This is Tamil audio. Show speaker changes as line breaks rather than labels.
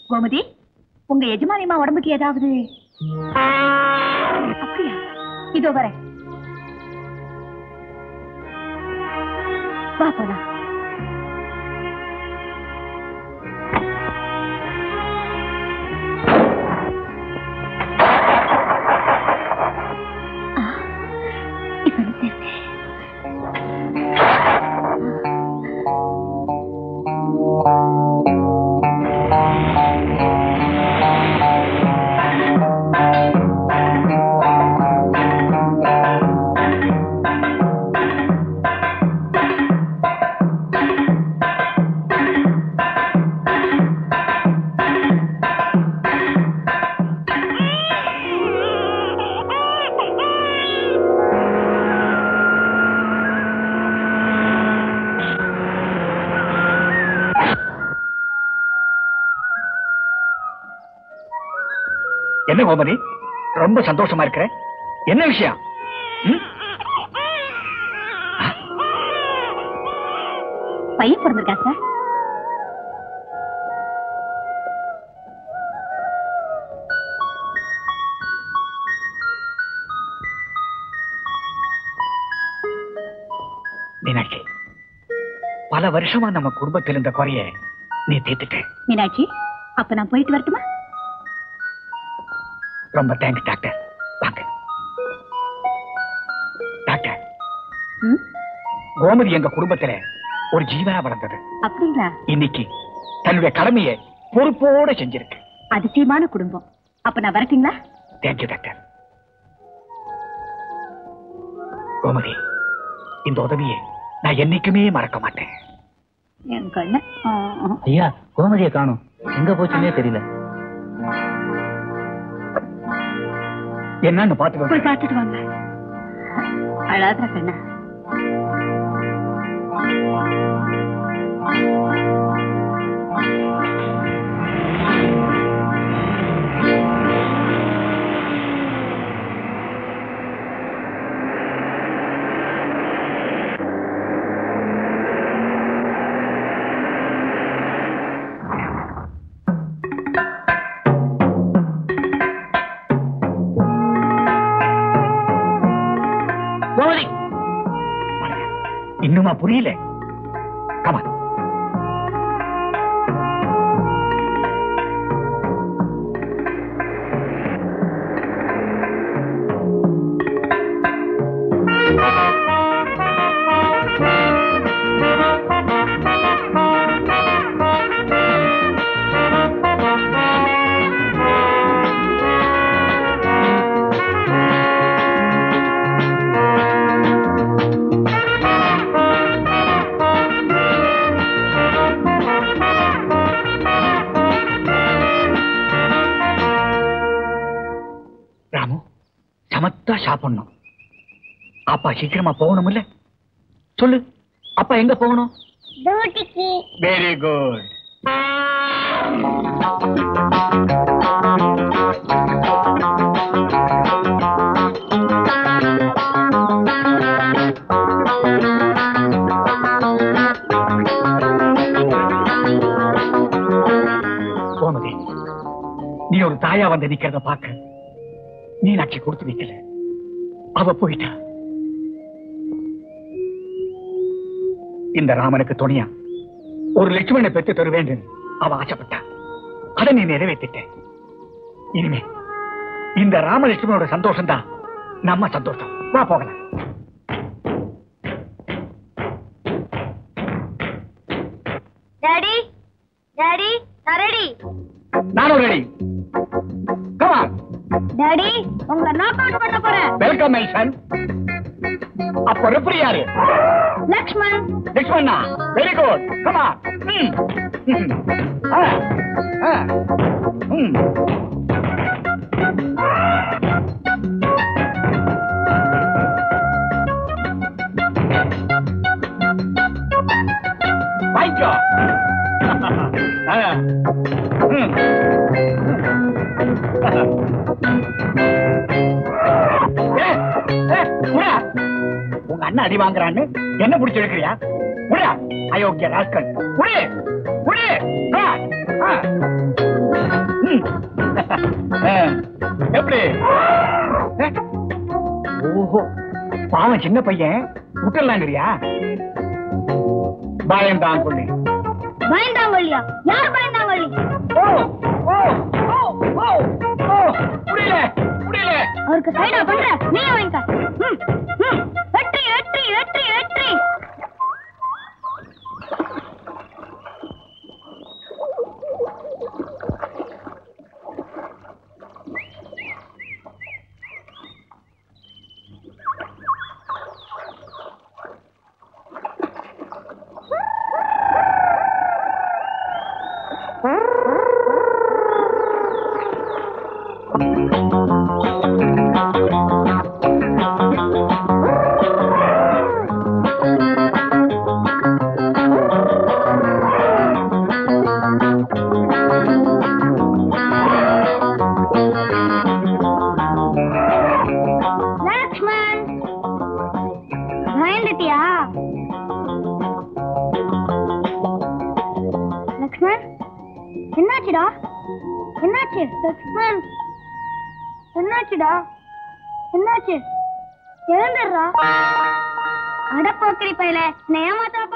கோமதி உங்க எஜமானியம்மா உடம்புக்கு ஏதாவது அப்படியா இதோ வரேன் வா போலாம் ஆ, இப்ப நிறுத்து.
என்ன கோமதி ரொம்ப சந்தோஷமா இருக்கிற என்ன விஷயம் ம்?
பையன் பிறந்திருக்கா சார்
மீனாட்சி பல வருஷமா நம்ம குடும்பத்தில் இருந்த குறைய நீ தீர்த்துட்ட
மீனாட்சி அப்ப நான் போயிட்டு வரட்டுமா
ரொம்ப தேங்க்ஸ் டாக்டர் வாங்க டாக்டர்
ம்?
கோமதி எங்க குடும்பத்துல ஒரு ஜீவனா வளர்ந்தது
அப்படிங்களா
இன்னைக்கு தன்னுடைய கடமையை பொறுப்போட செஞ்சிருக்கு
அதிசயமான குடும்பம் அப்ப நான் வரட்டுங்களா
தேங்க்யூ டாக்டர் கோமதி இந்த உதவியை நான் என்னைக்குமே மறக்க மாட்டேன்
என் கண்ணு ஆ, ஆ.
ஐயா கோமதியை காணும் எங்க போச்சுன்னே தெரியல
என்னன்னு பாத்து
போய் பார்த்துட்டு வாங்க அழாத கண்ணா
கோமதி இன்னுமா புரியல கமா ராமு சமத்தா சாப்பிடணும் அப்பா சீக்கிரமா போகணும் இல்ல சொல்லு அப்பா எங்க போகணும் வெரி குட் கோமதி நீ ஒரு தாயா வந்து நிக்கிறத பார்க்க மீனாட்சி கொடுத்து வைக்கல அவ போயிட்டா இந்த ராமனுக்கு துணையா ஒரு லட்சுமணனை பெற்று தர வேண்டும் அவ ஆசைப்பட்டா அதை நீ நிறைவேற்றிட்ட இனிமே இந்த ராமலட்சுமணோட சந்தோஷம் தான் நம்ம சந்தோஷம் வா போகலாம்
டாடி டாடி நான் ரெடி
நானும் ரெடி கமான்
டாடி உங்களை நாக் அவுட் பண்ண போறேன்
வெல்கம் மை சன் அப்ப ரெஃபரி யாரு
லக்ஷ்மண்
லட்சுமண்ணா வெரி குட் கமான் வாங்கிக்கோ ஆ. ம். ஏ, ஏ, உடா. உங்க அண்ணன் அடி வாங்குறான்னு என்ன பிடிச்சு எடுக்கிறியா உடா அயோக்கிய ராஸ்கல் உடு உடு ஆ, ஆ. ம். ஆ, எப்படி ஆ? ஓஹோ பாவம் சின்ன பையன் விட்டுடலாங்கிறியா பாயம் தான் கொள்ளி
பயந்தாங்கொல்லியா யார் பயந்தாங்கொல்லி
ஓ ஓ ஓ ஓ ஓ முடியல முடியல
அவருக்கு சைடா பண்ற நீ வாங்கிக்க ம், ம். வெற்றி வெற்றி வெற்றி வெற்றி லக்ஷ்மண் பயந்துட்டியா லக்ஷ்மண் என்னாச்சுடா என்னாச்சு லக்ஷ்மண் என்னாச்சுடா என்னாச்சு எழுந்துடுறா அடப்போக்கிரி பையல என்ன ஏமாத்தா